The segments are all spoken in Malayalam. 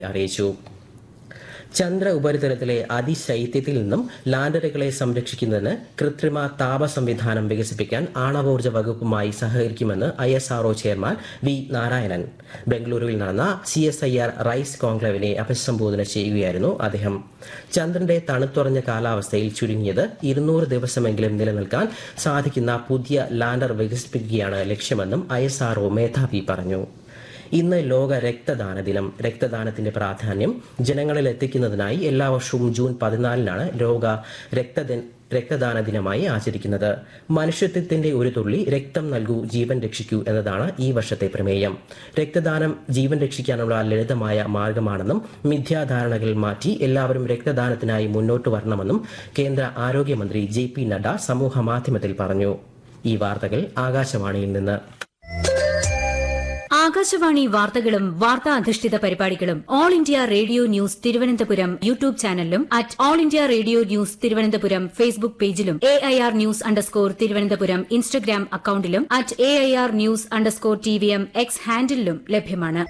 അറിയിച്ചു ചന്ദ്ര ഉപരിതലത്തിലെ അതിശൈത്യത്തിൽ നിന്നും ലാൻഡറുകളെ സംരക്ഷിക്കുന്നതിന് കൃത്രിമ താപ സംവിധാനം വികസിപ്പിക്കാൻ ആണവോർജ്ജ വകുപ്പുമായി സഹകരിക്കുമെന്ന് I S R O chairman V Narayanan ബംഗളൂരുവിൽ നടന്ന C S I R rise കോൺക്ലേവിനെ അഭിസംബോധന ചെയ്യുകയായിരുന്നു അദ്ദേഹം ചന്ദ്രന്റെ തണുത്തുറഞ്ഞ കാലാവസ്ഥയിൽ ചുരുങ്ങിയത് ഇരുന്നൂറ് ദിവസമെങ്കിലും നിലനിൽക്കാൻ സാധിക്കുന്ന പുതിയ ലാൻഡർ വികസിപ്പിക്കുകയാണ് ലക്ഷ്യമെന്നും ഐ എസ് ആർഒ മേധാവി പറഞ്ഞു ഇന്ന് ലോക രക്തദാന ദിനം രക്തദാനത്തിന്റെ പ്രാധാന്യം ജനങ്ങളിൽ എത്തിക്കുന്നതിനായി എല്ലാ വർഷവും ജൂൺ പതിനാലിനാണ് ലോക രക്തദ രക്തദാന ദിനമായി ആചരിക്കുന്നത് മനുഷ്യത്വത്തിന്റെ ഒരു തുള്ളി രക്തം നൽകൂ ജീവൻ രക്ഷിക്കൂ എന്നതാണ് ഈ വർഷത്തെ പ്രമേയം രക്തദാനം ജീവൻ രക്ഷിക്കാനുള്ള ലളിതമായ മാർഗമാണെന്നും മിഥ്യാധാരണകൾ മാറ്റി എല്ലാവരും രക്തദാനത്തിനായി മുന്നോട്ട് വരണമെന്നും കേന്ദ്ര ആരോഗ്യമന്ത്രി ജെ പി നഡ്ഡ സമൂഹ മാധ്യമത്തിൽ പറഞ്ഞു ഈ വാർത്തകൾ ആകാശവാണിയിൽ നിന്ന് ആകാശവാണി വാർത്തകളും വാർത്താ അധിഷ്ഠിത പരിപാടികളും All India Radio news Thiruvananthapuram YouTube ചാനലിലും at All India Radio news Thiruvananthapuram Facebook പേജിലും A I R news underscore Thiruvananthapuram Instagram അക്കൌണ്ടിലും at A I R news underscore T V M X ഹാൻഡിലും ലഭ്യമാണ്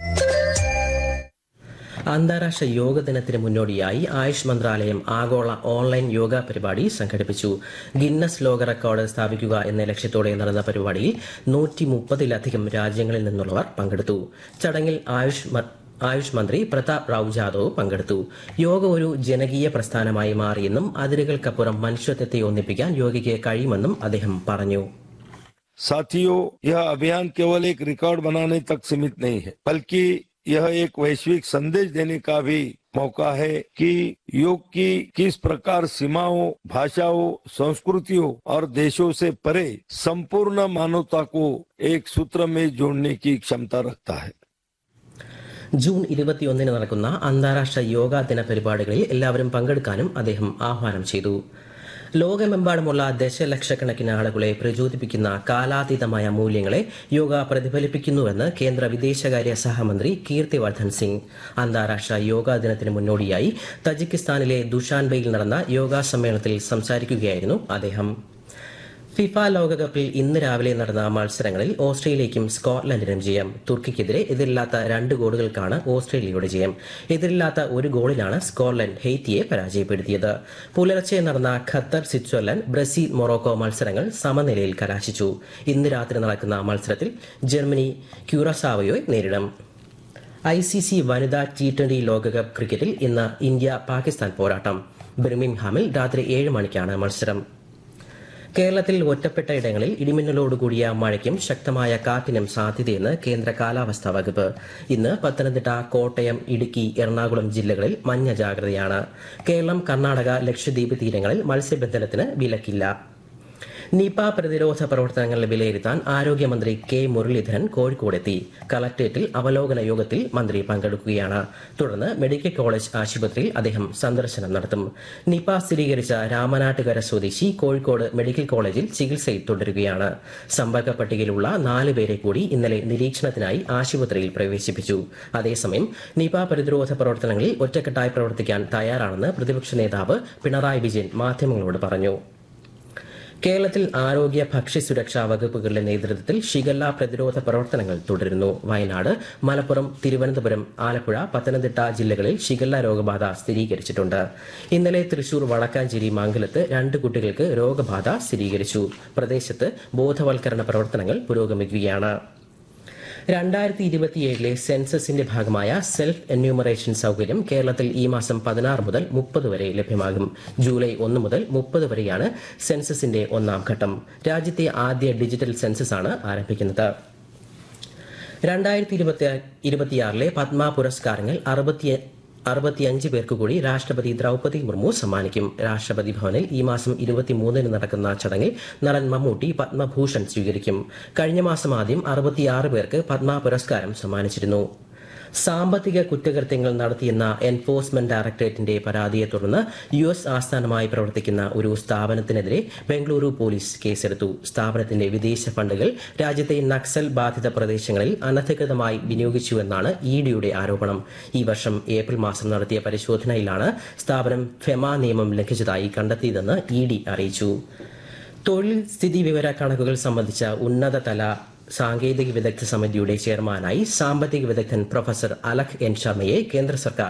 അന്താരാഷ്ട്ര യോഗ ദിനത്തിന് മുന്നോടിയായി ആയുഷ് മന്ത്രാലയം ആഗോള ഓൺലൈൻ യോഗ പരിപാടി സംഘടിപ്പിച്ചു ഗിന്നസ് ലോക റെക്കോർഡ് സ്ഥാപിക്കുക എന്ന ലക്ഷ്യത്തോടെ നടന്ന പരിപാടിയിൽ നൂറ്റി മുപ്പതിലധികം രാജ്യങ്ങളിൽ നിന്നുള്ളവർ പങ്കെടുത്തു ചടങ്ങിൽ ആയുഷ് മ- ആയുഷ് മന്ത്രി പ്രതാപ് റാവു ജാദവ് പങ്കെടുത്തു യോഗ ഒരു ജനകീയ പ്രസ്ഥാനമായി മാറിയെന്നും അതിരുകൾക്കപ്പുറം മനുഷ്യത്വത്തെ ഒന്നിപ്പിക്കാൻ യോഗയ്ക്ക് കഴിയുമെന്നും അദ്ദേഹം പറഞ്ഞു साथियों यह अभियान केवल एक रिकॉर्ड बनाने तक सीमित नहीं है बल्कि यह एक वैश्विक संदेश देने का भी मौका है कि योग की किस प्रकार सीमाओं भाषाओं संस्कृतियों और देशों से परे संपूर्ण मानवता को एक सूत्र में जोड़ने की क्षमता रखता है ജൂൺ ഇരുപത്തിയൊന്നിന് നടക്കുന്ന അന്താരാഷ്ട്ര യോഗാ ദിന പരിപാടികളിൽ എല്ലാവരും പങ്കെടുക്കാനും അദ്ദേഹം ആഹ്വാനം ചെയ്തു ലോകമെമ്പാടുമുള്ള ദശലക്ഷക്കണക്കിന് ആളുകളെ പ്രചോദിപ്പിക്കുന്ന കാലാതീതമായ മൂല്യങ്ങളെ യോഗ പ്രതിഫലിപ്പിക്കുന്നുവെന്ന് കേന്ദ്ര വിദേശകാര്യ സഹമന്ത്രി കീർത്തിവർദ്ധൻ സിംഗ് അന്താരാഷ്ട്ര യോഗാ ദിനത്തിന് മുന്നോടിയായി തജിക്കിസ്ഥാനിലെ ദുഷാൻബയിൽ നടന്ന യോഗാ സമ്മേളനത്തിൽ സംസാരിക്കുകയായിരുന്നു അദ്ദേഹം ഫിഫ ലോകകപ്പിൽ ഇന്ന് രാവിലെ നടന്ന മത്സരങ്ങളിൽ ഓസ്ട്രേലിയയ്ക്കും സ്കോട്ട്ലൻഡിനും ജയം തുർക്കിക്കെതിരെ എതിരില്ലാത്ത രണ്ട് ഗോളുകൾക്കാണ് ഓസ്ട്രേലിയയുടെ ജയം എതിരില്ലാത്ത ഒരു ഗോളിലാണ് സ്കോട്ട്ലൻഡ് ഹെയ്ത്തിയെ പരാജയപ്പെടുത്തിയത് പുലർച്ചെ നടന്ന ഖത്തർ സ്വിറ്റ്സർലൻഡ് ബ്രസീൽ മൊറോക്കോ മത്സരങ്ങൾ സമനിലയിൽ കലാശിച്ചു ഇന്ന് രാത്രി നടക്കുന്ന മത്സരത്തിൽ ജർമ്മനി ക്യൂറസാവയോയെ നേരിടും ഐ സി സി വനിതാ ടി ട്വന്റി ലോകകപ്പ് ക്രിക്കറ്റിൽ ഇന്ന് ഇന്ത്യ പാകിസ്ഥാൻ പോരാട്ടം ബിർമിംഗ്ഹാമിൽ രാത്രി ഏഴ് മണിക്കാണ് മത്സരം കേരളത്തിൽ ഒറ്റപ്പെട്ട ഇടങ്ങളിൽ ഇടിമിന്നലോടുകൂടിയ മഴയ്ക്കും ശക്തമായ കാറ്റിനും സാധ്യതയെന്ന് കേന്ദ്ര കാലാവസ്ഥാ വകുപ്പ് ഇന്ന് പത്തനംതിട്ട കോട്ടയം ഇടുക്കി എറണാകുളം ജില്ലകളിൽ മഞ്ഞ ജാഗ്രതയാണ് കേരളം കർണാടക ലക്ഷദ്വീപ് തീരങ്ങളിൽ മത്സ്യബന്ധനത്തിന് വിലക്കില്ല നിപ പ്രതിരോധ പ്രവർത്തനങ്ങൾ വിലയിരുത്താൻ ആരോഗ്യമന്ത്രി കെ മുരളീധരൻ കോഴിക്കോടെത്തി കളക്ടറേറ്റിൽ അവലോകന യോഗത്തിൽ മന്ത്രി പങ്കെടുക്കുകയാണ് തുടർന്ന് മെഡിക്കൽ കോളേജ് ആശുപത്രിയിൽ അദ്ദേഹം സന്ദർശനം നടത്തും നിപ സ്ഥിരീകരിച്ച രാമനാട്ടുകര സ്വദേശി കോഴിക്കോട് മെഡിക്കൽ കോളേജിൽ ചികിത്സയിൽ തുടരുകയാണ് സമ്പർക്ക പട്ടികയിലുള്ള നാല് പേരെ കൂടി ഇന്നലെ നിരീക്ഷണത്തിനായി ആശുപത്രിയിൽ പ്രവേശിപ്പിച്ചു അതേസമയം നിപ പ്രതിരോധ പ്രവർത്തനങ്ങളിൽ ഒറ്റക്കെട്ടായി പ്രവർത്തിക്കാൻ തയ്യാറാണെന്ന് പ്രതിപക്ഷ നേതാവ് പിണറായി വിജയൻ മാധ്യമങ്ങളോട് പറഞ്ഞു കേരളത്തിൽ ആരോഗ്യ ഭക്ഷ്യസുരക്ഷാ വകുപ്പുകളുടെ നേതൃത്വത്തിൽ ഷിഗല്ല പ്രതിരോധ പ്രവർത്തനങ്ങൾ തുടരുന്നു വയനാട് മലപ്പുറം തിരുവനന്തപുരം ആലപ്പുഴ പത്തനംതിട്ട ജില്ലകളിൽ ഷിഗല്ല രോഗബാധ സ്ഥിരീകരിച്ചിട്ടുണ്ട് ഇന്നലെ തൃശൂർ വടക്കാഞ്ചേരി മംഗലത്ത് രണ്ട് കുട്ടികൾക്ക് രോഗബാധ സ്ഥിരീകരിച്ചു പ്രദേശത്ത് ബോധവൽക്കരണ പ്രവർത്തനങ്ങൾ പുരോഗമിക്കുകയാണ് രണ്ടായിരത്തി ഇരുപത്തിയേഴിലെ സെൻസസിന്റെ ഭാഗമായ സെൽഫ് എന്യൂമറേഷൻ സൗകര്യം കേരളത്തിൽ ഈ മാസം പതിനാറ് മുതൽ മുപ്പത് വരെ ലഭ്യമാകും ജൂലൈ ഒന്ന് മുതൽ മുപ്പത് വരെയാണ് സെൻസസിന്റെ ഒന്നാം ഘട്ടം രാജ്യത്തെ ആദ്യ ഡിജിറ്റൽ സെൻസസ് ആണ് ആരംഭിക്കുന്നത് രണ്ടായിരത്തി ഇരുപത്തി ഇരുപത്തിയാറിലെ പത്മ പുരസ്കാരങ്ങൾ അറുപത്തി അറുപത്തിയഞ്ച് പേർക്ക് കൂടി രാഷ്ട്രപതി ദ്രൗപദി മുർമു സമ്മാനിക്കും രാഷ്ട്രപതി ഭവനിൽ ഈ മാസം ഇരുപത്തിമൂന്നിന് നടക്കുന്ന ചടങ്ങിൽ നടൻ മമ്മൂട്ടി പത്മഭൂഷൺ സ്വീകരിക്കും കഴിഞ്ഞ മാസം ആദ്യം അറുപത്തിയാറ് പേർക്ക് പത്മ പുരസ്കാരം സമ്മാനിച്ചിരുന്നു സാമ്പത്തിക കുറ്റകൃത്യങ്ങൾ നടത്തിയെന്ന എൻഫോഴ്സ്മെന്റ് ഡയറക്ടറേറ്റിന്റെ പരാതിയെ തുടർന്ന് യു എസ് ആസ്ഥാനമായി പ്രവർത്തിക്കുന്ന ഒരു സ്ഥാപനത്തിനെതിരെ ബംഗളൂരു പോലീസ് കേസെടുത്തു സ്ഥാപനത്തിന്റെ വിദേശ ഫണ്ടുകൾ രാജ്യത്തെ നക്സൽ ബാധിത പ്രദേശങ്ങളിൽ അനധികൃതമായി വിനിയോഗിച്ചുവെന്നാണ് ഇ ഡിയുടെ ആരോപണം ഈ വർഷം ഏപ്രിൽ മാസം നടത്തിയ പരിശോധനയിലാണ് സ്ഥാപനം ഫെമ നിയമം ലംഘിച്ചതായി കണ്ടെത്തിയതെന്ന് ഇ ഡി അറിയിച്ചു തൊഴിൽ സ്ഥിതി വിവര കണക്കുകൾ സംബന്ധിച്ച ഉന്നതതല സാങ്കേതിക വിദഗ്ധ സമിതിയുടെ ചെയർമാനായി സാമ്പത്തിക വിദഗ്ധൻ പ്രൊഫസർ അലഖ് എൻ ശർമ്മയെ കേന്ദ്ര സർക്കാർ